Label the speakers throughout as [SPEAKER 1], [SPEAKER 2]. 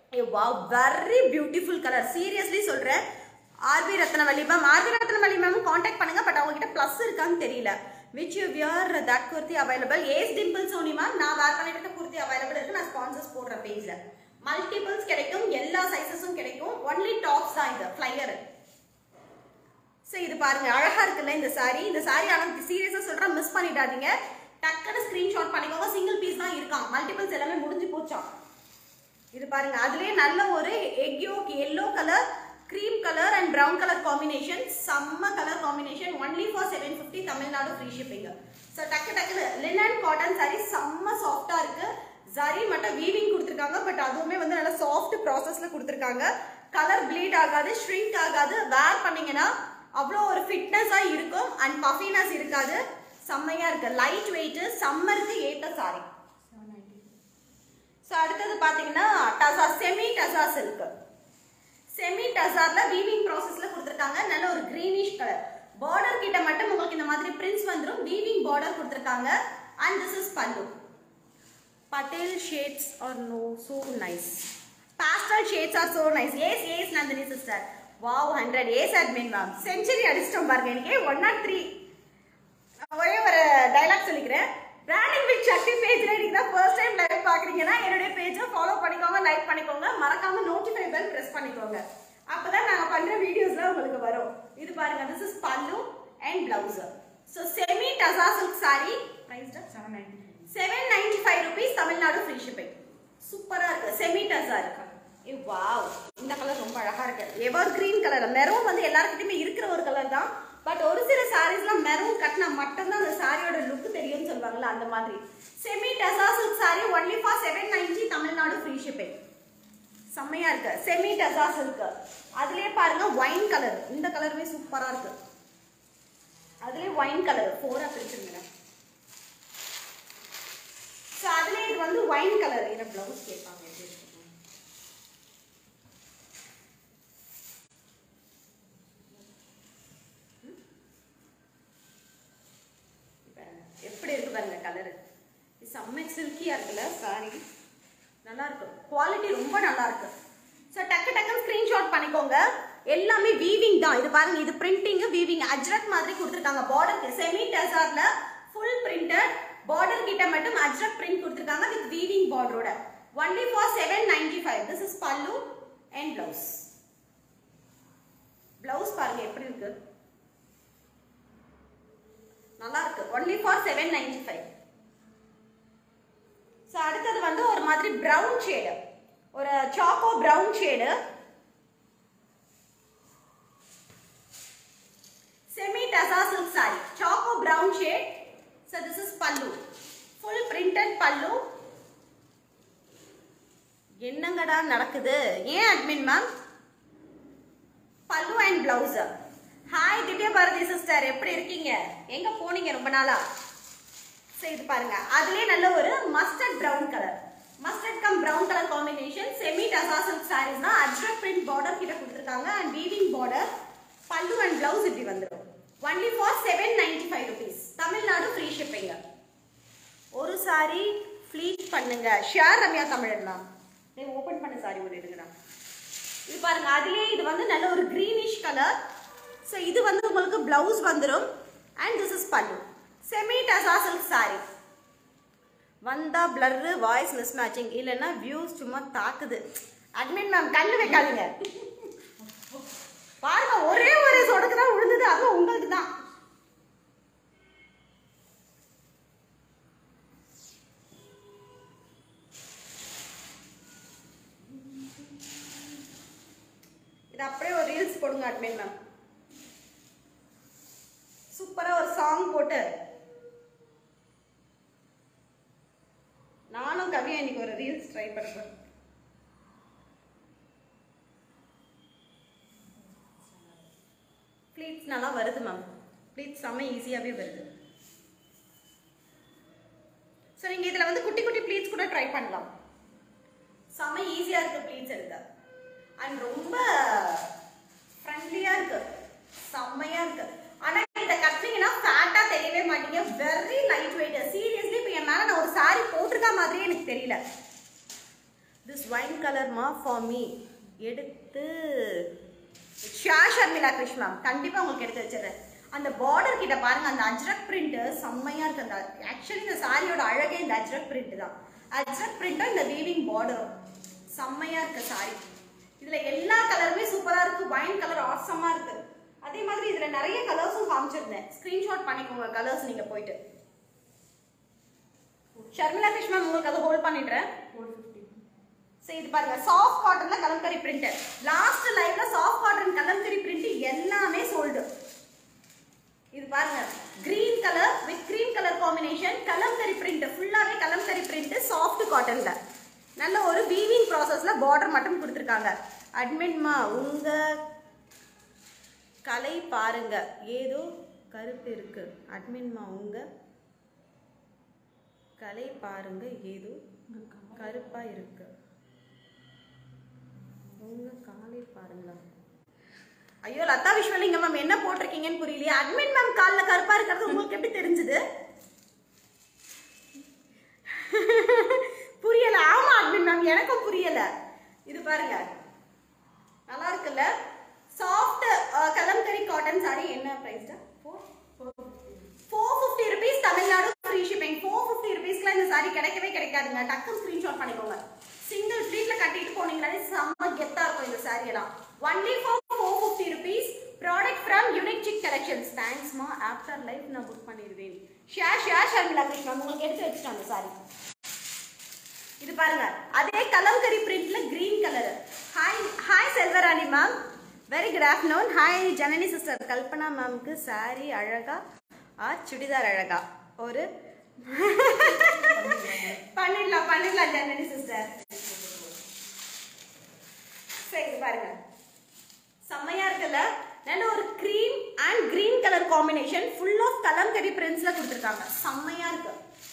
[SPEAKER 1] Wow very beautiful colour seriously சொல்றேன் RP Rathnavalli ma'am RP Rathnavalli ma'am contact பண்ணுங்க but அவங்க கிட்ட ப்ளஸ் இருக்கான்னு தெரியல which you wear that kurti available as Dimple Soni ma'am நான் வேர் பண்ணிட்டு இருக்க குர்த்தி அவைலபிள் இருக்கு நான் ஸ்பான்சர்ஸ் போடுற பேஜ்ல மல்டிபிள்ஸ் கிடைக்கும் எல்லா சைஸஸும் கிடைக்கும் ஒன்லி டாப்ஸ் தான் இது ஃப்ளையர் ஸோ இது பாருங்க அழகா இருக்குல்ல இந்த saree இந்த saree ஆனால் சீரியஸாக சொல்றேன் மிஸ் பண்ணிடாதீங்க டக்குன்னு ஸ்கிரீன்ஷாட் பண்ணிக்கோங்க சிங்கிள் பீஸ் தான் இருக்கான் மல்டிபிள்ஸ் எல்லாமே முடிஞ்சு போச்சாம் இது பாருங்க அதுலயே நல்ல ஒரு egg yolk yellow colour cream colour and brown colour combination செம்ம colour combination only for seven fifty Tamil Nadu free shipping so டக்கு டக்குன்னு லினன் காட்டன் saree செம்ம சாஃப்டா இருக்கு ஜரி மட்டும் வீவிங் கொடுத்துருக்காங்க பட் அதுவுமே வந்து நல்ல சாஃப்ட் ப்ராசஸ்ல கொடுத்துருக்காங்க கலர் ப்ளீட் ஆகாது ஷ்ரிங்க் ஆகாது வேர் பண்ணீங்கன்னா அவ்வளோ ஒரு ஃபிட்னஸா இருக்கும் அண்ட் பஃபினஸ் இருக்காது செம்மையா இருக்கு லைட் வெயிட் சம்மருக்கு ஏத்த சாரி ஸோ அடுத்தது பார்த்தீங்கன்னா tussar semi tussar silk semi டசார்ல வீவிங் ப்ராசஸ்ல கொடுத்துருக்காங்க நல்ல ஒரு கிரீனிஷ் கலர் பார்டர் கிட்ட மட்டும் உங்களுக்கு இந்த மாதிரி பிரிண்ட்ஸ் வந்துடும் வீவிங் பார்டர் கொடுத்துருக்காங்க and this is pastel shades are no so nice pastel shades are so nice as as Nandini sister wow hundred as admin ma'am century அடிச்சிட்டோம் பாருங்க எனக்கு ஒன் நாட் த்ரீ ஒரே ஒரு டைலாக் சொல்லிக்கிறேன் branding with சக்தி பேஜ்ல நீங்க தான் ஃபர்ஸ்ட் டைம் லைவ் பாக்குறீங்கன்னா என்னுடைய பேஜை ஃபாலோ பண்ணிக்கோங்க லைக் பண்ணிக்கோங்க மறக்காம நோட்டிஃபை பெல் பிரஸ் பண்ணிக்கோங்க அப்பதான் நாங்க பண்ற வீடியோஸ்லாம் உங்களுக்கு வரும் இது பாருங்க this is pallu and blouse so semi tussar silk sari price seven ninety five rupees Tamil Nadu free shipping சூப்பரா இருக்கு செமி டசா இருக்கு ஏ வாவ் இந்த கலர் ரொம்ப அழகா இருக்கு எவர் கிரீன் கலர் மெரூன் வந்து எல்லாருக்கிட்டையுமே இருக்கிற ஒரு கலர் தான் பட் ஒரு சில சாரீஸ்லாம் மெரூன் கட்டினா மட்டும்தான் அந்த சாரியோட லுக் தெரியும்னு சொல்லுவாங்கல்ல அந்த மாதிரி semi tussar silk sari only for seven ninety Tamil Nadu free shipping செம்மையா இருக்கு செமி டசா சில்க் அதுலயே பாருங்க ஒயின் கலர் இந்த கலருமே சூப்பரா இருக்கு அதுலயே ஒயின் கலர் ஃபோரா பிரிச்சிருங்க ஸோ அதுல இது வந்து ஒயின் கலர் என்ன பிளவுஸ் கேட்பாங்க எப்படி இருக்கு? பாருங்க, எப்படி இருக்கு பாருங்க கலரு செம்ம சில்கியா இருக்குல்ல சாரி நல்லா இருக்கு குவாலிட்டி ரொம்ப நல்லா இருக்கு ஸோ டக்கு டக்குன்னு ஸ்கிரீன்ஷாட் பண்ணிக்கோங்க எல்லாமே வீவிங் தான் இது பாருங்க இது பிரிண்டிங் வீவிங் அஜ்ரக் மாதிரி கொடுத்துருக்காங்க பார்டருக்கு செமி டெசார்ல ஃபுல் பிரிண்டட் பார்டர் கிட்ட மட்டும் அஜ்ரக் பிரிண்ட் கொடுத்துருக்காங்க வித் வீவிங் பார்டரோட only for seven ninety five this is pallu and blouse blouse பாருங்க எப்படி இருக்கு நல்லா இருக்கு only for seven ninety five so அடுத்தது வந்து ஒரு மாதிரி ப்ரௌன் ஷேடு ஒரு choco brown shade semi tussar silk sari choco brown shade so this is pallu full printed pallu என்னங்கடா நடக்குது ஏன் அட்மின் மேம் பல்லு and blouse hi Divya Bharathi sister எப்படி இருக்கீங்க எங்க போனீங்க ரொம்ப நாளா சரி இது பாருங்க அதுலயே நல்ல ஒரு mustard brown colour mustard cum brown colour combination semi tussar silk sarees தான் அஜ்ரக் பிரிண்ட் பார்டர் கிட்ட கொடுத்துருக்காங்க and weaving border pallu and blouse இப்படி வந்துடும் only for seven ninety five rupees Tamil Nadu free shipping ஒரு சாரி ஃப்ளீட் பண்ணுங்க ஷேர் ரம்யா தமிழன் மேம் நீங்க ஓபன் பண்ண சாரி ஒரு எடுங்கடா இது பாருங்க அதுலயே இது வந்து நல்ல ஒரு கிரீனிஷ் கலர் ஸோ இது வந்து உங்களுக்கு பிளவுஸ் வந்துடும் and this is pallu semi tussar silk sari வந்தா பிளர்ரு வாய்ஸ் மிஸ் மேட்சிங் இல்லைன்னா வியூஸ் சும்மா தாக்குது அட்மின் மேம் கண்ணு வைக்காதீங்க பாருங்க ஒரே ஒரு சொடக்கு தான் விழுந்தது அதுவும் உங்களுக்கு தான் இது அப்படியே ஒரு ரீல்ஸ் போடுங்க அட்மின் மேம் சூப்பரா ஒரு சாங் போட்டு நானும் கவியா இன்னைக்கு ஒரு ரீல்ஸ் ட்ரை பண்ணுறேன் ப்ளீட்ஸ் நல்லா வருது மேம் ப்ளீட்ஸ் செம்ம ஈஸியாகவே வருது ஸோ நீங்கள் இதில் வந்து குட்டி குட்டி ப்ளீட்ஸ் கூட ட்ரை பண்ணலாம் செம்ம ஈஸியாக இருக்கு ப்ளீட்ஸ் எடுக்க அண்ட் ரொம்ப ஃப்ரெண்ட்லியாக இருக்கு செம்மையாக இருக்கு ஆனால் இதை கட்டினீங்கன்னா ஃபேட்டாக தெரியவே மாட்டீங்க வெரி லைட் வெயிட் சீரியஸ்லி இப்போ என் மேலே நான் ஒரு saree போட்டிருக்க மாதிரியே எனக்கு தெரியல திஸ் ஒயின் ஒயின் கலர்மா ஃபார் மீ எடுத்து ஷா ஷர்மிளா கிருஷ் மேம் கண்டிப்பாக உங்களுக்கு எடுத்து வச்சிடுறேன் அந்த பார்டர் கிட்ட பாருங்க அந்த அஜ்ரக் பிரிண்ட் செம்மையா இருக்கு அந்த ஆக்சுவலி இந்த சாரியோட அழகே இந்த அஜ்ரக் பிரிண்ட் தான் அஜ்ரக் பிரிண்ட்டும் இந்த வீவிங் பார்டரும் செம்மையா இருக்கு சாரி இதுல எல்லா கலருமே சூப்பரா இருக்கு ஒயின் கலர் ஆசமா இருக்கு அதே மாதிரி இதுல நிறைய கலர்ஸும் காமிச்சிருந்தேன் ஸ்கிரீன்ஷாட் பண்ணிக்கோங்க கலர்ஸ் நீங்க போயிட்டு ஷர்மிளா கிருஷ்ணா உங்களுக்கு அதை ஹோல்ட் பண்ணிடுறேன் சரி இது பாருங்க சாஃப்ட் காட்டன்ல கலம்கரி பிரிண்ட் லாஸ்ட் லைவ்ல சாஃப்ட் காட்டன் கலம்கரி பிரிண்ட் எல்லாமே சோல்டு இது பாருங்க green colour with cream colour combination kalamkari print ஃபுல்லாவே கலம்கரி பிரிண்ட் சாஃப்ட் காட்டன்ல நல்ல ஒரு வீவிங் ப்ராசஸ்ல பார்டர் மட்டும் கொடுத்துருக்காங்க அட்மின்மா உங்க கலை பாருங்க ஏதோ கருப்பு இருக்கு அட்மின்மா உங்க கலை பாருங்க ஏதோ கருப்பா இருக்கு உங்க காலை பாருங்களா ஐயோ லதா விஸ்வலிங்கம் மேம் என்ன போட்டிருக்கீங்கன்னு புரியலையே அட்மின் மேம் கால்ல கருப்பா இருக்கிறது உங்களுக்கு எப்படி தெரிஞ்சது புரியல ஆமா அட்மின் மேம் எனக்கும் புரியல இது பாருங்க நல்லா இருக்குல்ல சாஃப்ட் கலம்கரி காட்டன் சாரி என்ன price four fifty rupees Tamil Nadu free shipping four fifty ருபீஸ்க்குலாம் இந்த சாரி கிடைக்கவே கிடைக்காதுங்க டக்கு ஸ்க்ரீன்ஷாட் பண்ணிக்கோங்க சிங்கிள் ப்ளீட்ல கட்டிட்டு போனீங்கனாலே செம்ம கெத்தா இருக்கும் இந்த சாரி எல்லாம் only for four fifty rupees product from unique chic collections தேங்க்ஸ்மா ஆஃப்டர் லைஃப் நான் புக் பண்ணிடுவேன் ஷேர் ஷேர் ஷர்மிளா கிருஷ்ணா உங்களுக்கு எடுத்து வச்சுட்டேன் அந்த சாரி இது பாருங்க அதே கலம்கரி பிரிண்ட்ல green colour hi hi Selvarani ma'am very good afternoon hi Janani sister Kalpana மேம்க்கு சாரி அழகா ஆ சுடிதார் அழகா ஒரு பண்ணிடலாம் பண்ணிடலாம் ஜனனி சிஸ்டர் சரி இது பாருங்க செம்மையா இருக்குல்ல நல்ல ஒரு cream and green colour combination full of kalamkari பிரிண்ட்ஸ்ல கொடுத்துருக்காங்க செம்மையா இருக்கு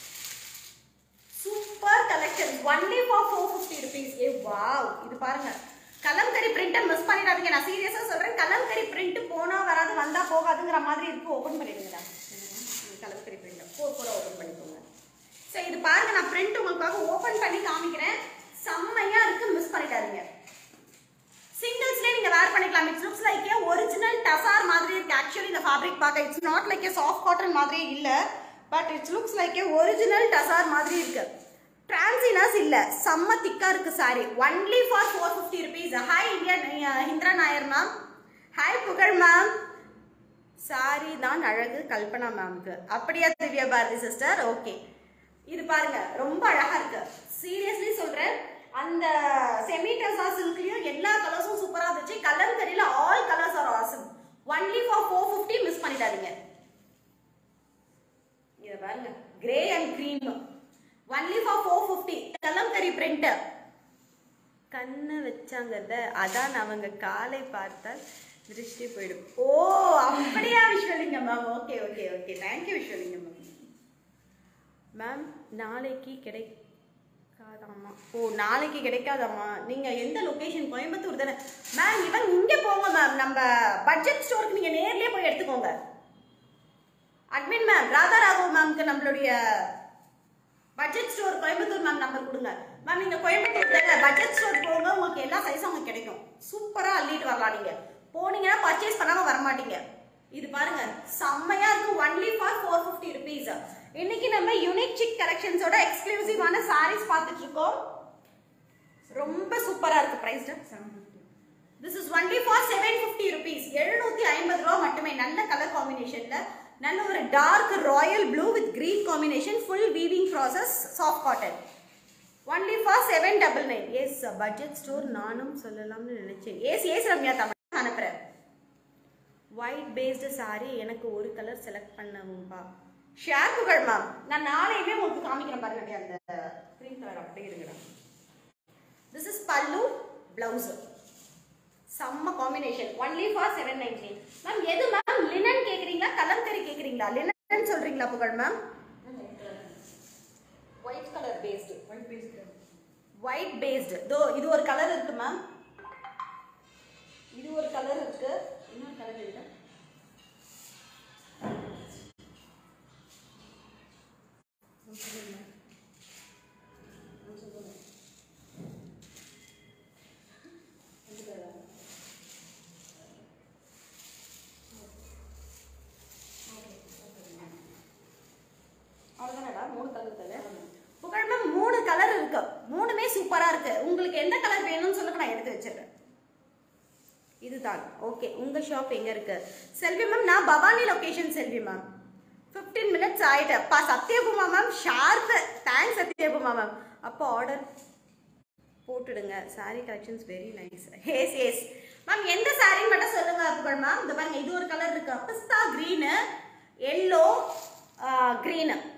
[SPEAKER 1] super collection only for four fifty rupees ஏ வாவ் இது பாருங்க கலம்கரி பிரிண்ட்டை மிஸ் பண்ணிடாதீங்க நான் சீரியஸா சொல்றேன் கலம்கரி பிரிண்ட் போனா வராது வந்தா போகாதுங்கிற மாதிரி இருக்கு ஓபன் பண்ணிடுங்க kalamkari print four four open பண்ணிக்கோங்க சரி இது பாருங்க நான் பிரிண்ட் உங்களுக்காக ஓபன் பண்ணி காமிக்கிறேன் செம்மையா இருக்கு மிஸ் பண்ணிடாதீங்க சிங்கிள்ஸ்லேயே நீங்க வேர் பண்ணிக்கலாம் it's looks like a original tussar மாதிரி இருக்கு ஆக்சுவலி இந்த ஃபேப்ரிக் பார்க்க it's not like a soft cotton மாதிரியே இல்ல but it's looks like a original tussar மாதிரி இருக்கு டிரான்சினஸ் இல்ல செம்ம திக்கா இருக்கு sari only for four fifty rupees hi India Indira Nair ma'am hi Pugazh ma'am sari தான் அழகு கல்பனா மேம்க்கு அப்படியா திவ்யா பாரதி சிஸ்டர் ஓகே இது பாருங்க ரொம்ப அழகா இருக்கு சீரியஸ்லி சொல்றேன் அந்த செமி டசா சில்க்லயும் எல்லா கலர்ஸும் சூப்பரா இருந்துச்சு கலர் தெரியல all colours are awesome only for four fifty miss பண்ணிடாதீங்க இத பாருங்க grey and cream only for four fifty kalamkari print கண்ணை வச்சாங்கல்ல அதான் அவங்க காலை பார்த்தால் திருஷ்டி போயிடும் ஓ அப்படியா Viswalingam ma'am okay okay okay thank you Viswalingam ma'am ma'am நாளைக்கு கிடைக்காதாம்மா ஓ நாளைக்கு கிடைக்காதாம்மா நீங்க எந்த லொகேஷன் கோயம்புத்தூர் தானே மேம் இவன் இங்க போங்க மேம் நம்ம பட்ஜெட் ஸ்டோருக்கு நீங்க நேர்லயே போய் எடுத்துக்கோங்க அட்மின் மேம் ராதா ராகவ் மேம்க்கு நம்மளுடைய budget store Coimbatore ma'am number கொடுங்க மேம் நீங்க கோயம்புத்தூர் தானே பட்ஜெட் ஸ்டோர் போங்க உங்களுக்கு எல்லா சைஸும் உங்களுக்கு கிடைக்கும் சூப்பரா அள்ளிட்டு வரலாம் நீங்க போனீங்கன்னா பர்ச்சேஸ் பண்ணாம வர மாட்டீங்க இது பாருங்க செம்மையா இருக்கு only for four fifty rupees இன்னைக்கு நம்ம யூனிக் சிக் கலெக்ஷன்ஸோட எக்ஸ்க்ளூசிவான சாரீஸ் பார்த்துட்டு இருக்கோம் ரொம்ப சூப்பரா இருக்கு price this is only for seven fifty rupees எழுநூத்தி ஐம்பது ரூபா மட்டுமே நல்ல கலர் காம்பினேஷன்ல நல்ல ஒரு dark royal blue with green combination full weaving process soft cotton only for seven double nine yes budget store நானும் சொல்லலாம்னு நினைச்சேன் எஸ் எஸ் ரம்யா தமிழ் அனுப்புறேன் ஒயிட் பேஸ்டு சாரி எனக்கு ஒரு கலர் செலக்ட் பண்ணவும்பா ஷேர் புகழ் மேம் நான் நாளையுமே உங்களுக்கு காமிக்கிறேன் பாருங்க அப்படியே அந்த கிரீன் கலர் அப்படியே இருக்குடா திஸ் இஸ் பல்லு பிளவுஸ் செம்ம combination only for seven ninety ma'am எது மேம் லினன் கேக்குறீங்களா கலம்கரி கேக்குறீங்களா லினன் சொல்றீங்களா Pugazh ma'am white colour based white based தோ இது ஒரு கலர் இருக்கு மேம் இது ஒரு கலர் இருக்கு இன்னொரு கலர் இருக்கு இருக்கு உங்களுக்கு எந்த கலர் வேணும்னு சொல்லுங்க நான் எடுத்து வச்சிடுறேன் இதுதான் ஓகே உங்க ஷாப் எங்க இருக்கு செல்வி மேம் நான் Bhavani location Selvi ma'am 15 minutes ஆயிட்டு அப்பா Sathyabhama ma'am sharp thanks Sathyabhama ma'am அப்போ ஆர்டர் போட்டுடுங்க sari collections very nice has yes ma'am எந்த சாரி மட்டும் சொல்லுங்க புகழ் மேம் இந்த பாருங்க இது ஒரு கலர் இருக்கு பிஸ்தா க்ரீனு எல்லோ க்ரீனு